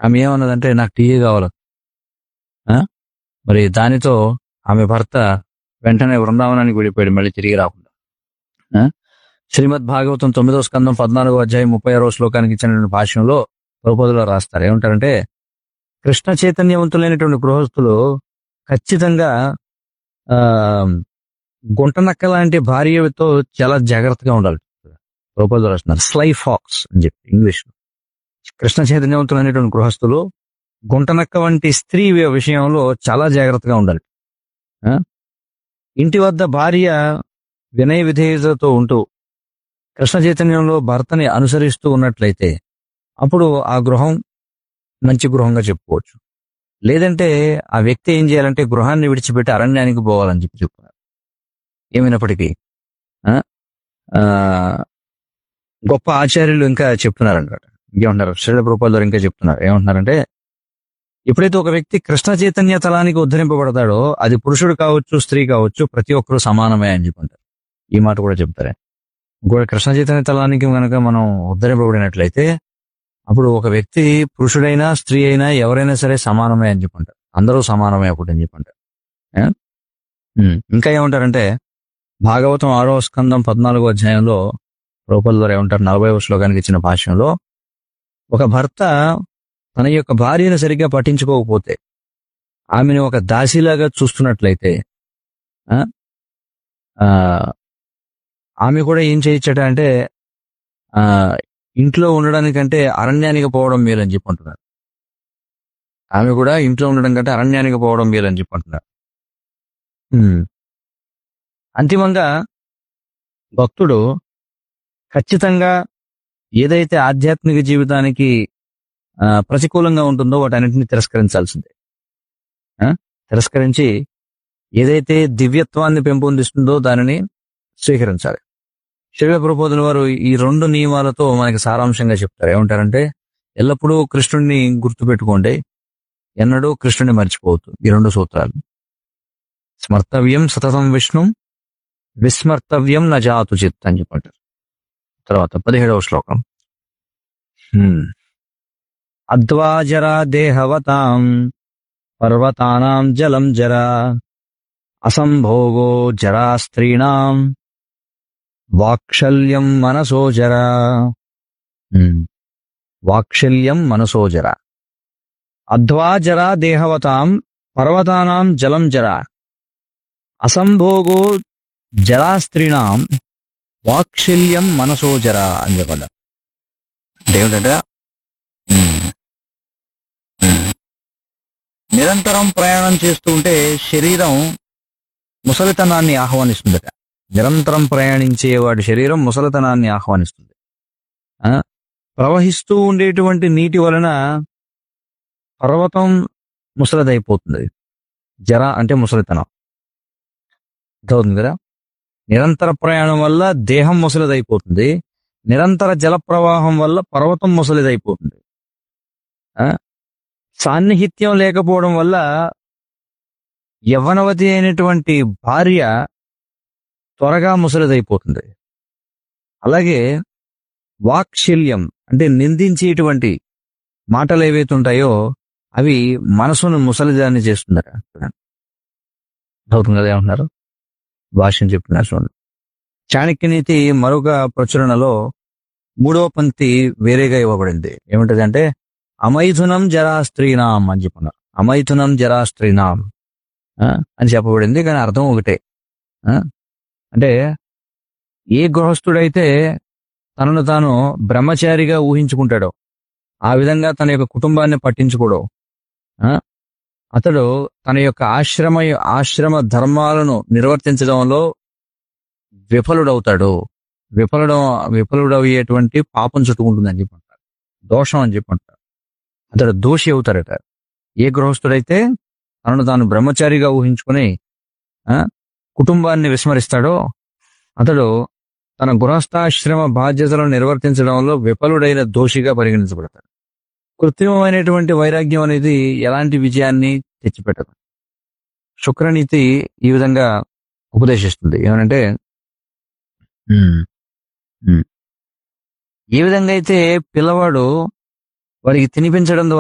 ఆమె ఏమన్నదంటే నాకు టీ కావాలి ఆ? మరి దానితో ఆమె భర్త వెంటనే బృందావనానికి వెళ్ళిపోయాడు మళ్ళీ తిరిగి రాకుండా ఆ? శ్రీమద్ భాగవతం తొమ్మిదో స్కందం పద్నాలుగో అధ్యాయం ముప్పై ఆరో శ్లోకానికి ఇచ్చిన భాష్యంలో ప్రభుపదులో రాస్తారు ఏమంటారంటే కృష్ణ చైతన్యవంతులైనటువంటి గృహస్థులు ఖచ్చితంగా ఆ గుంటనక్క లాంటి భార్యతో చాలా జాగ్రత్తగా ఉండాలి ప్రభుపదులు రాస్తున్నారు స్లై ఫాక్స్ అని చెప్పి ఇంగ్లీష్ కృష్ణ చైతన్యవంతులైనటువంటి గృహస్థులు గుంటనక్క వంటి స్త్రీ విషయంలో చాలా జాగ్రత్తగా ఉండాలి ఆ? ఇంటి వద్ద భార్య వినయ విధేయతతో ఉంటూ కృష్ణ చైతన్యంలో భర్తని అనుసరిస్తూ ఉన్నట్లయితే అప్పుడు ఆ గృహం మంచి గృహంగా చెప్పుకోవచ్చు లేదంటే ఆ వ్యక్తి ఏం చేయాలంటే గృహాన్ని విడిచిపెట్టి అరణ్యానికి పోవాలని చెప్పి చెప్తున్నారు ఏమైనప్పటికీ ఆ? ఆ, గొప్ప ఆచార్యులు ఇంకా చెప్తున్నారు అనమాట ఇంకేమంటున్నారు శ్రీల ప్రభుపాల్ ఇంకా చెప్తున్నారు ఏమంటున్నారంటే ఎప్పుడైతే ఒక వ్యక్తి కృష్ణ చైతన్య తలానికి ఉద్ధరింపబడతాడో అది పురుషుడు కావచ్చు స్త్రీ కావచ్చు ప్రతి ఒక్కరూ సమానమే అని చెప్పుంటారు ఈ మాట కూడా చెప్తారే ఇంకోటి కృష్ణ చైతన్య తలానికి కనుక మనం ఉద్ధరింపబడినట్లయితే అప్పుడు ఒక వ్యక్తి పురుషుడైనా స్త్రీ అయినా ఎవరైనా సరే సమానమే అని చెప్పుంటారు అందరూ సమానమే అప్పుడు అని చెప్పుంటారు ఏ? ఉమ్. ఇంకా ఏమంటారంటే భాగవతం ఆరో స్కందం పద్నాలుగో అధ్యాయంలో రూపల్ ద్వారా ఏమంటారు నలభై శ్లోకానికి ఇచ్చిన భాష్యంలో ఒక భర్త తన యొక్క భార్యను సరిగ్గా పట్టించుకోకపోతే ఆమెను ఒక దాసిలాగా చూస్తున్నట్లయితే ఆ, ఆ, ఆమె కూడా ఏం చేయొచ్చట అంటే ఆ, ఇంట్లో ఉండడానికంటే అరణ్యానికి పోవడం మేలు అని చెప్పి అంటున్నారు ఆమె కూడా ఇంట్లో ఉండడం కంటే అరణ్యానికి పోవడం మేలు అని చెప్పి అంటున్నారు ఉమ్. అంతిమంగా భక్తుడు ఖచ్చితంగా ఏదైతే ఆధ్యాత్మిక జీవితానికి ఆ, ప్రతికూలంగా ఉంటుందో వాటన్నిటిని తిరస్కరించాల్సిందే ఆ? తిరస్కరించి ఏదైతే దివ్యత్వాన్ని పెంపొందిస్తుందో దానిని స్వీకరించాలి శివ ప్రబోధుల వారు ఈ రెండు నియమాలతో మనకి సారాంశంగా చెప్తారు ఏమంటారంటే ఎల్లప్పుడూ కృష్ణుడిని గుర్తుపెట్టుకోండి ఎన్నడూ కృష్ణుడిని మర్చిపోవద్దు ఈ రెండు సూత్రాలు స్మర్తవ్యం సతతం విష్ణు విస్మర్తవ్యం న జాతు చిత్ అని చెప్పంటారు తర్వాత పదిహేడవ శ్లోకం హ్మ్. అద్వాజరా దేహవతాం పర్వతానాం జలం జరా అసంభోగో జరా స్త్రీణాం వాక్షల్యం మనసో జరా హ్మ్. వాక్షల్యం మనసో జరా అధ్వాజరా దేహవతాం పర్వతానాం జలం జరా అసంభోగో జరా స్త్రీణాం వాక్షల్యం మనసో జరా అని చెప్పాలి అంటే ఏమిటంటే ఉమ్, ఉమ్, నిరంతరం ప్రయాణం చేస్తూ ఉంటే శరీరం ముసలితనాన్ని ఆహ్వానిస్తుందట నిరంతరం ప్రయాణించే వాడి శరీరం ముసలితనాన్ని ఆహ్వానిస్తుంది ఆ? ప్రవహిస్తూ ఉండేటువంటి నీటి వలన పర్వతం ముసలిదైపోతుంది జర అంటే ముసలితనం అర్థమవుతుంది కదా నిరంతర ప్రయాణం వల్ల దేహం ముసలిదైపోతుంది నిరంతర జల ప్రవాహం వల్ల పర్వతం ముసలిదైపోతుంది ఆ? సాన్నిహిత్యం లేకపోవడం వల్ల యవ్వనవతి అయినటువంటి భార్య త్వరగా ముసలిదైపోతుంది అలాగే వాక్శల్యం అంటే నిందించేటువంటి మాటలు ఏవైతే ఉంటాయో అవి మనసును ముసలిదాన్ని చేస్తుందట అవుతుంది కదా ఏమంటున్నారు భాష్యం చెప్తున్నారు చూడండి చాణక్య నీతి మరొక ప్రచురణలో మూడవ పంక్తి వేరేగా ఇవ్వబడింది ఏమిటది అంటే అమైథునం జరా స్త్రీనాం అని చెప్పున్నారు అమైథునం జరా స్త్రీనాం ఆ, అని చెప్పబడింది కానీ అర్థం ఒకటే ఆ, అంటే ఏ గృహస్థుడైతే తనను తాను బ్రహ్మచారిగా ఊహించుకుంటాడో ఆ విధంగా తన యొక్క కుటుంబాన్ని పట్టించుకోడో ఆ, అతడు తన యొక్క ఆశ్రమ ఆశ్రమ ధర్మాలను నిర్వర్తించడంలో విఫలుడవుతాడు విఫలుడ విఫలుడయ్యేటువంటి పాపం చుట్టుకుంటుందని చెప్పి అంటారు దోషం అని చెప్పి అంటారు అతడు దోషి అవుతాడట ఏ గృహస్థుడైతే తనను తాను బ్రహ్మచారిగా ఊహించుకుని ఆ, కుటుంబాన్ని విస్మరిస్తాడో అతడు తన గృహస్థాశ్రమ బాధ్యతలను నిర్వర్తించడంలో విఫలుడైన దోషిగా పరిగణించబడతాడు కృత్రిమమైనటువంటి వైరాగ్యం అనేది ఎలాంటి విజయాన్ని తెచ్చిపెట్టదు శుక్రనీతి ఈ విధంగా ఉపదేశిస్తుంది ఏమనంటే ఉమ్, ఉమ్. ఏ విధంగా అయితే పిల్లవాడు వాడికి తినిపించడం ద్వారా